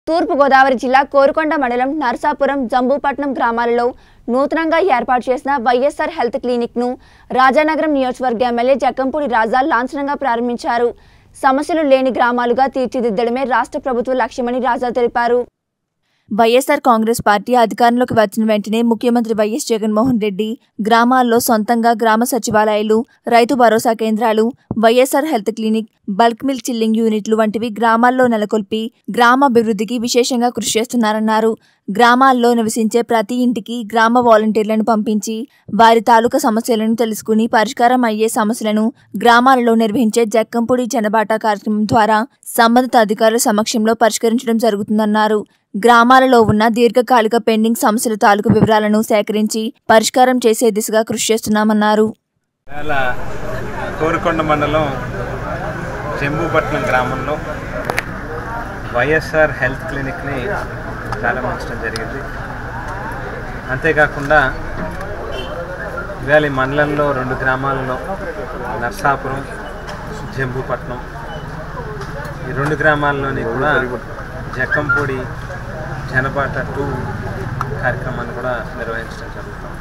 తూర్పుగోదావరి జిల్లా కోరుకొండ మండలం నరసాపురం జంబూపట్నం గ్రామాలలో నూతనంగా ఏర్పాటు చేసిన వైఎస్ఆర్ హెల్త్ క్లినిక్ను రాజానగరం నియోజకవర్గ ఎమ్మెల్యే జక్కంపూడి రాజా లాంఛనంగా ప్రారంభించారు సమస్యలు లేని గ్రామాలుగా తీర్చిదిద్దడమే రాష్ట్ర ప్రభుత్వ లక్ష్యమని రాజా తెలిపారు వైఎస్ఆర్ కాంగ్రెస్ పార్టీ అధికారంలోకి వచ్చిన వెంటనే ముఖ్యమంత్రి వైఎస్ జగన్మోహన్ రెడ్డి గ్రామాల్లో సొంతంగా గ్రామ సచివాలయాలు రైతు భరోసా కేంద్రాలు YSR health clinic bulk milk chilling యూనిట్లు వంటివి గ్రామాల్లో నెలకొల్పి గ్రామాభివృద్ధికి విశేషంగా కృషి చేస్తున్నారన్నారు గ్రామాల్లో నివసించే ప్రతి ఇంటికి గ్రామ వాలంటీర్లను పంపించి వారి తాలూకా సమస్యలను తెలుసుకుని పరిష్కారం అయ్యే సమస్యలను గ్రామాలలో నిర్వహించే జక్కంపూడి జనబాట కార్యక్రమం ద్వారా సంబంధిత అధికారుల సమక్షంలో పరిష్కరించడం జరుగుతుందన్నారు గ్రామాలలో ఉన్న దీర్ఘకాలిక పెండింగ్ సమస్యల తాలూకు వివరాలను సేకరించి పరిష్కారం చేసే దిశగా కృషి చేస్తున్నామన్నారు ఇవాళ కోరుకొండ మండలం జంబూపట్నం గ్రామంలో వైఎస్ఆర్ హెల్త్ క్లినిక్ని ప్రారంభించడం జరిగింది అంతేకాకుండా ఇవాళ ఈ మండలంలో రెండు గ్రామాలలో నర్సాపురం జంబూపట్నం ఈ రెండు గ్రామాల్లోని కూడా జక్కంపూడి జనపాట టూ కార్యక్రమాన్ని కూడా నిర్వహించడం జరుగుతుంది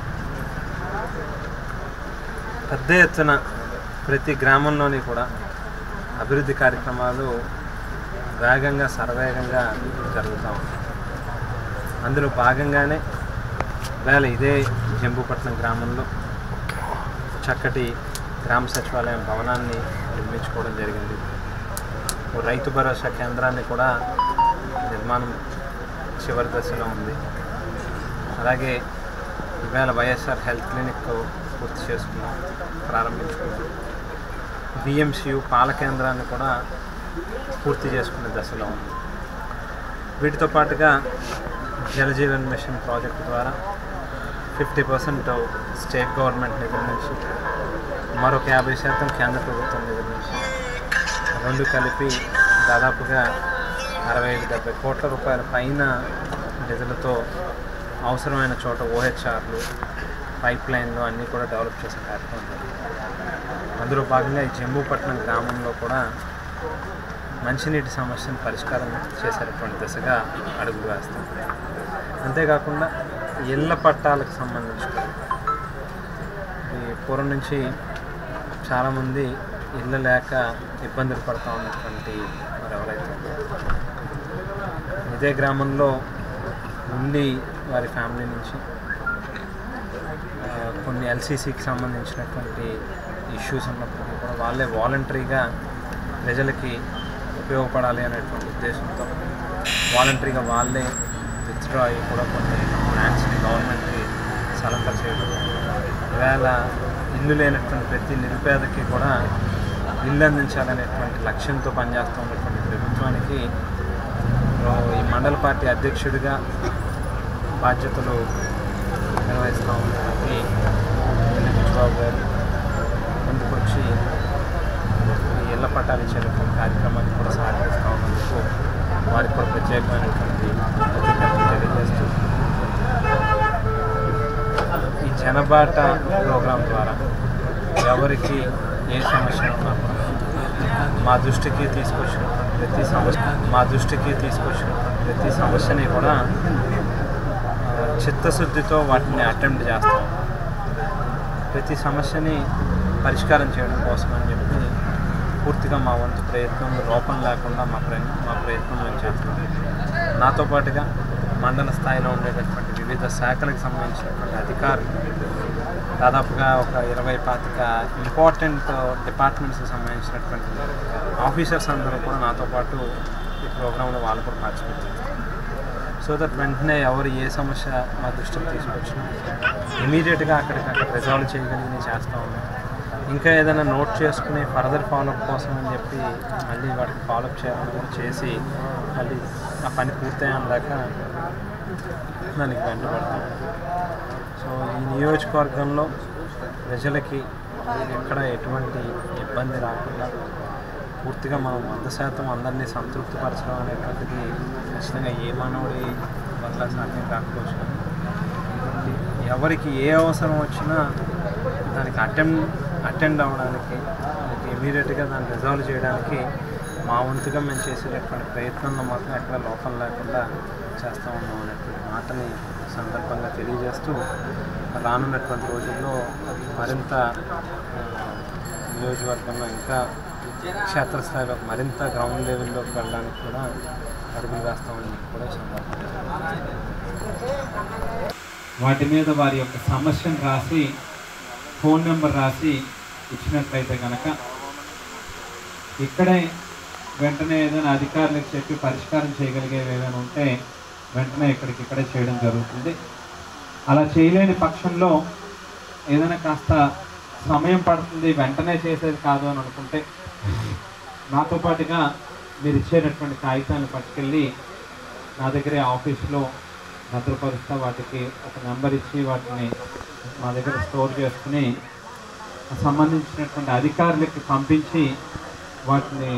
పెద్ద ఎత్తున ప్రతి గ్రామంలోని కూడా అభివృద్ధి కార్యక్రమాలు వేగంగా సర్వేగంగా జరుగుతూ ఉన్నాయి అందులో భాగంగానే వేళ ఇదే జంబూపట్నం గ్రామంలో చక్కటి గ్రామ సచివాలయం భవనాన్ని నిర్మించుకోవడం జరిగింది ఓ రైతు భరోసా కేంద్రాన్ని కూడా నిర్మాణం చివరి దశలో ఉంది అలాగే ఈవేళ వైఎస్ఆర్ హెల్త్ క్లినిక్ పూర్తి చేసుకున్నాం ప్రారంభించుకున్నాం బిఎంసియు పాల కేంద్రాన్ని కూడా పూర్తి చేసుకునే దశలో ఉంది వీటితో పాటుగా జలజీవన్ మిషన్ ప్రాజెక్టు ద్వారా ఫిఫ్టీ పర్సెంట్ స్టేట్ గవర్నమెంట్ నిధుల నుంచి మరొక యాభై శాతం కేంద్ర ప్రభుత్వం నిధుల నుంచి రెండు కలిపి దాదాపుగా అరవై ఐదు డెబ్బై కోట్ల రూపాయల పైన నిధులతో అవసరమైన చోట ఓహెచ్ఆర్లు పైప్ లైన్లు అన్నీ కూడా డెవలప్ చేసే కార్యక్రమం జరిగింది అందులో భాగంగా ఈ జంబూపట్నం గ్రామంలో కూడా మంచినీటి సమస్యను పరిష్కారం చేసేటటువంటి దిశగా అడుగులు వేస్తాం అంతేకాకుండా ఇళ్ళ పట్టాలకు సంబంధించి కూడా ఈ పూర్వం నుంచి చాలామంది ఇల్లు లేక ఇబ్బందులు పడుతూ ఉన్నటువంటి మరి ఎవరైతే ఉన్నారో, ఇదే గ్రామంలో ఉండి వారి ఫ్యామిలీ నుంచి ఆ, కొన్ని ఎల్సీసీకి సంబంధించినటువంటి ఇష్యూస్ ఉన్నప్పటికీ కూడా వాళ్ళే వాలంటరీగా ప్రజలకి ఉపయోగపడాలి అనేటువంటి ఉద్దేశంతో వాలంటరీగా వాళ్ళే విత్డ్రా అయ్యి కూడా కొన్ని ల్యాండ్స్ని గవర్నమెంట్కి సరెండర్ చేయడం ఈవేళ ఇల్లు లేనటువంటి ప్రతి నిరుపేదకి కూడా ఇల్లు అందించాలనేటువంటి లక్ష్యంతో పనిచేస్తూ ఉన్నటువంటి ప్రభుత్వానికి ఆ, ఈ మండల పార్టీ అధ్యక్షుడిగా బాధ్యతలు నిర్వహిస్తూ ఉన్నటువంటి ఎల్లి బుచ్చిబాబు గారు ముందుకొచ్చి ఈ ఇళ్ల పట్టాలు ఇచ్చేటువంటి కార్యక్రమాన్ని కూడా సహకరిస్తూ ఉన్నందుకు వారికి కూడా ప్రత్యేకమైనటువంటి కృతజ్ఞతలు తెలియజేస్తూ ఈ జనబాట ప్రోగ్రాం ద్వారా ఎవరికి ఏ సమస్య ఉన్నా కూడా మా దృష్టికి తీసుకొచ్చిన ప్రతి సమస్య మా దృష్టికి తీసుకొచ్చిన ప్రతి సమస్యని కూడా ఆ, చిత్తశుద్ధితో వాటిని అటెంప్ట్ చేస్తాం ప్రతి సమస్యని పరిష్కారం చేయడం కోసం అని చెప్పి పూర్తిగా మా వంతు ప్రయత్నం లోపం లేకుండా మా ప్ర మా ప్రయత్నం మేము చేస్తున్నాం నాతో పాటుగా మండల స్థాయిలో ఉండేటటువంటి వివిధ శాఖలకు సంబంధించినటువంటి అధికారులు దాదాపుగా ఒక ఇరవై పాతిక ఇంపార్టెంట్ డిపార్ట్మెంట్స్కి సంబంధించినటువంటి ఆఫీసర్స్ అందరూ కూడా నాతో పాటు ఈ ప్రోగ్రాంలో వాళ్ళు కూడా పార్టిసిపేట్ చేస్తారు సో దట్ వెంటనే ఎవరు ఏ సమస్య మా దృష్టికి తీసుకొచ్చినా ఇమీడియట్గా అక్కడికి అక్కడ రిజాల్వ్ చేయగలిగి చేస్తూ ఉన్నాం ఇంకా ఏదైనా నోట్ చేసుకుని ఫర్దర్ ఫాలోఅప్ కోసం అని చెప్పి మళ్ళీ వాటికి ఫాలోఅప్ చేయాలని కూడా చేసి మళ్ళీ ఆ పని పూర్తయ్యేదాకా దానికి వెంటబడతాం సో ఈ నియోజకవర్గంలో ప్రజలకి ఎక్కడ ఎటువంటి ఇబ్బంది రాకుండా పూర్తిగా మనం వంద శాతం అందరినీ సంతృప్తిపరచడం అనేటువంటిది ఖచ్చితంగా ఏ మానవుడి వల్ల సాధ్యం కాకపోవచ్చు కానీ ఎవరికి ఏ అవసరం వచ్చినా దానికి అటెండ్ అటెండ్ అవ్వడానికి దానికి ఇమీడియట్గా దాన్ని రిజాల్వ్ చేయడానికి మా వంతుగా మేము చేసేటటువంటి ప్రయత్నంలో మాత్రం ఎక్కడ లోపం లేకుండా చేస్తూ ఉన్నాం అనేటువంటి మాటని ఈ సందర్భంగా తెలియజేస్తూ రానున్నటువంటి రోజుల్లో మరింత ఆ, నియోజకవర్గంలో ఇంకా క్షేత్రస్థాయిలో మరింత గ్రౌండ్ లెవెల్లోకి వెళ్ళడానికి కూడా అడుగులు వేస్తామని చెప్పి కూడా ఈ సందర్భంగా వాటి మీద వారి యొక్క సమస్యను రాసి ఫోన్ నెంబర్ రాసి ఇచ్చినట్లయితే కనుక ఇక్కడే వెంటనే ఏదైనా అధికారులకు చెప్పి పరిష్కారం చేయగలిగేవి ఏదైనా ఉంటే వెంటనే ఇక్కడికి ఇక్కడే చేయడం జరుగుతుంది అలా చేయలేని పక్షంలో ఏదైనా కాస్త సమయం పడుతుంది వెంటనే చేసేది కాదు అని అనుకుంటే నాతో పాటుగా మీరు ఇచ్చేటటువంటి కాగితాన్ని పట్టుకెళ్ళి నా దగ్గరే ఆఫీస్లో భద్రపరుస్తా వాటికి ఒక నెంబర్ ఇచ్చి వాటిని మా దగ్గర స్టోర్ చేసుకుని సంబంధించినటువంటి అధికారులకి పంపించి వాటిని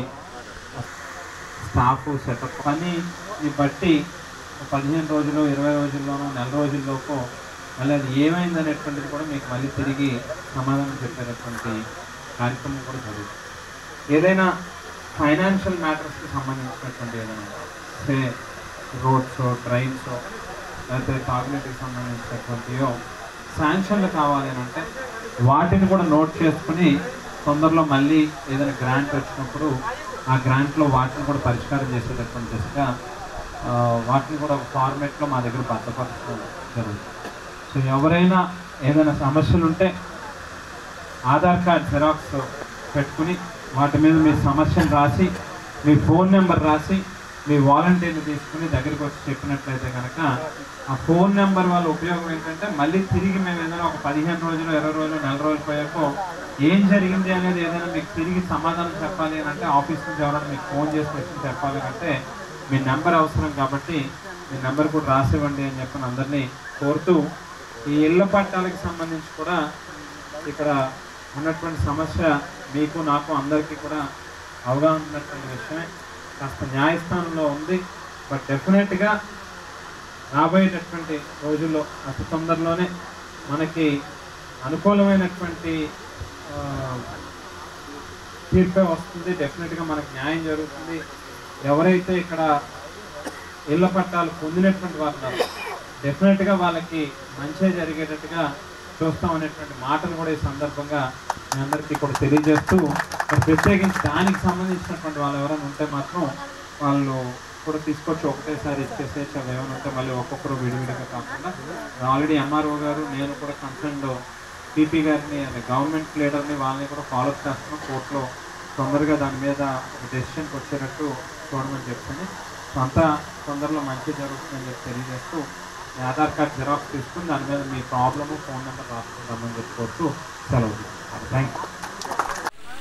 స్టాఫ్ సెటప్ పనిని బట్టి ఒక పదిహేను రోజులు ఇరవై రోజుల్లోనూ నెల రోజుల్లోపు మళ్ళీ అది ఏమైంది అనేటువంటిది కూడా మీకు మళ్ళీ తిరిగి సమాధానం చెప్పేటటువంటి కార్యక్రమం కూడా జరుగుతుంది ఏదైనా ఫైనాన్షియల్ మ్యాటర్స్కి సంబంధించినటువంటి ఏదైనా సే రోడ్స్ ట్రైన్స్ లేకపోతే తాగునీటికి సంబంధించినటువంటివో శాంక్షన్లు కావాలి అని అంటే వాటిని కూడా నోట్ చేసుకుని తొందరలో మళ్ళీ ఏదైనా గ్రాంట్ వచ్చినప్పుడు ఆ గ్రాంట్లో వాటిని కూడా పరిష్కారం చేసేటటువంటి దిశగా ఆ, వాటిని కూడా ఒక ఫార్మేట్లో మా దగ్గర భద్రపరచడం జరుగుతుంది సో ఎవరైనా ఏదైనా సమస్యలు ఉంటే ఆధార్ కార్డ్ జిరాక్స్ పెట్టుకుని వాటి మీద మీ సమస్యను రాసి మీ ఫోన్ నెంబర్ రాసి మీ వాలంటీర్ని తీసుకుని దగ్గరికి వచ్చి చెప్పినట్లయితే కనుక ఆ ఫోన్ నెంబర్ వాళ్ళ ఉపయోగం ఏంటంటే మళ్ళీ తిరిగి మేము ఏదైనా ఒక పదిహేను రోజులు ఇరవై రోజులు నెల రోజులు పోయాకో ఏం జరిగింది అనేది ఏదైనా మీకు తిరిగి సమాధానం చెప్పాలి అని అంటే ఆఫీస్ నుంచి ఎవరైనా మీకు ఫోన్ చేసి వచ్చి చెప్పాలి అంటే మీ నెంబర్ అవసరం కాబట్టి మీ నెంబర్ కూడా రాసివ్వండి అని చెప్పి అందరినీ కోరుతూ ఈ ఇళ్ల పట్టాలకు సంబంధించి కూడా ఇక్కడ ఉన్నటువంటి సమస్య మీకు నాకు అందరికీ కూడా అవగాహన ఉన్నటువంటి విషయమే కాస్త న్యాయస్థానంలో ఉంది బట్ డెఫినెట్గా రాబోయేటటువంటి రోజుల్లో అతి తొందరలోనే మనకి అనుకూలమైనటువంటి ఆ, తీర్పే వస్తుంది డెఫినెట్గా మనకి న్యాయం జరుగుతుంది ఎవరైతే ఇక్కడ ఇళ్ల పట్టాలు పొందినటువంటి వారు ఉన్నారు డెఫినెట్గా వాళ్ళకి మంచి జరిగేటట్టుగా చూస్తాం అనేటువంటి మాటలు కూడా ఈ సందర్భంగా మీ అందరికీ కూడా తెలియజేస్తూ మరి ప్రత్యేకించి దానికి సంబంధించినటువంటి వాళ్ళు ఎవరైనా ఉంటే మాత్రం వాళ్ళు కూడా తీసుకొచ్చి ఒకటేసారి ఇచ్చేసేసి అవి ఏమైనా ఉంటే మళ్ళీ ఒక్కొక్కరు విడివిడిగా కాకుండా ఆల్రెడీ ఎంఆర్ఓ గారు నేను కూడా కన్సర్న్ పీపీ గారిని అదే గవర్నమెంట్ లీడర్ని వాళ్ళని కూడా ఫాలో అప్ చేస్తున్నాం కోర్టులో తొందరగా దాని మీద ఒక డెసిషన్కి వచ్చేటట్టు చూడమని చెప్తుంది సో అంతా తొందరలో మంచి జరుగుతుందని చెప్పి తెలియజేస్తూ మీ ఆధార్ కార్డ్ జిరాక్స్ తీసుకుని దాని మీద మీ ప్రాబ్లము ఫోన్ నెంబర్ రాసుకుందామని చెప్పుకోవచ్చు సెలవు థ్యాంక్ యూ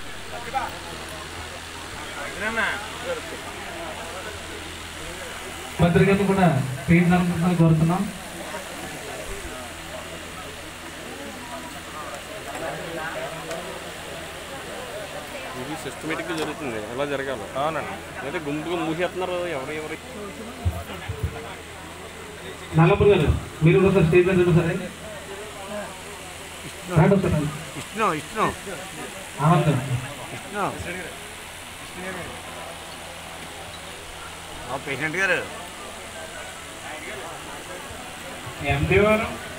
పత్రికను కూడా స్క్రీన్ నడుపుతున్నా కోరుతున్నాం ఇది సిస్టమేటిక్గా జరుగుతుంది ఎలా జరగాలి అవునండి అయితే గుంపుగా మూసేస్తున్నారు ఎవరు ఎవరు నల్లపూర్ గారు మీరు కూడా ఒకసారి స్టేజ్ మీద రండి సరే రండి ఒకసారి. ఇష్టం ఇష్టం ఆనంద్ గారు. ఇష్టం పేషెంట్ గారు ఎండి గారు